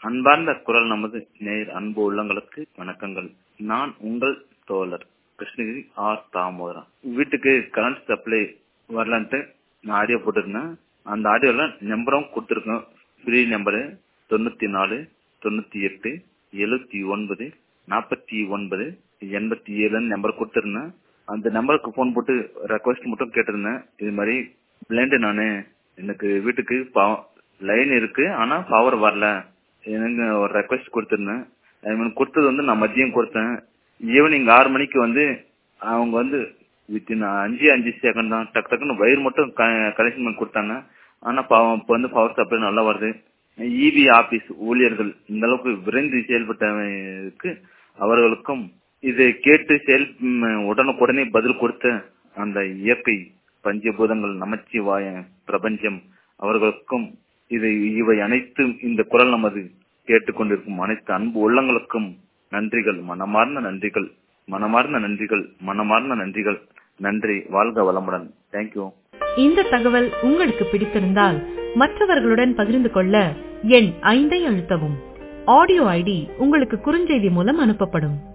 அன்பார்ந்த குரல் நமது நேர் அன்பு உள்ளங்களுக்கு வணக்கங்கள் நான் உங்கள் தோழர் கிருஷ்ணகிரி ஆர் தாமோதரன் வீட்டுக்கு கரண்ட் சப்ளை வரலான்ட்டு நான் ஆடியோ போட்டிருந்தேன் அந்த ஆடியோல நம்பரும் கொடுத்துருக்கேன் ஃப்ரீ நம்பரு தொண்ணூத்தி நாலு தொண்ணூத்தி எட்டு எழுபத்தி ஒன்பது நாற்பத்தி ஒன்பது எண்பத்தி ஏழுன்னு நம்பர் கொடுத்துருந்தேன் அந்த நம்பருக்கு ஃபோன் போட்டு ரெக்வஸ்ட் மட்டும் கேட்டிருந்தேன் இது மாதிரி பிளைண்டு நான் எனக்கு வீட்டுக்கு லைன் இருக்கு ஆனா பவர் வரல எனக்கு ஒரு ரெக்வஸ்ட் கொடுத்துருந்தேன் ஐ மீன் கொடுத்தது வந்து நான் மதியம் கொடுத்தேன் ஈவினிங் ஆறு மணிக்கு வந்து அவங்க வந்து வித்தின் அஞ்சு அஞ்சு செகண்ட் தான் டக்கு டக்குன்னு வயிறு மட்டும் கனெக்ஷன் பண்ணி கொடுத்தாங்க ஆனா பாவம் இப்போ வந்து பவர் சப்ளை நல்லா வருது இபி ஆபீஸ் ஊழியர்கள் இந்த அளவுக்கு விரைந்து செயல்பட்டவருக்கு அவர்களுக்கும் இதை கேட்டு செயல் உடனுக்குடனே பதில் கொடுத்த அந்த இயற்கை பஞ்சபூதங்கள் நமச்சிவாய பிரபஞ்சம் அவர்களுக்கும் இதை இவை அனைத்தும் இந்த குரல் நமது கேட்டுக்கொண்டிருக்கும் அனைத்து அன்பு உள்ளங்களுக்கும் நன்றிகள் மனமார்ந்த நன்றிகள் மனமார்ந்த நன்றிகள் மனமார்ந்த நன்றிகள் நன்றி வாழ்க வளமுடன் தேங்க்யூ இந்த தகவல் உங்களுக்கு பிடித்திருந்தால் மற்றவர்களுடன் பகிர்ந்து கொள்ள எண் ஐந்தை அழுத்தவும் ஆடியோ ஐடி உங்களுக்கு குறுஞ்செய்தி மூலம் அனுப்பப்படும்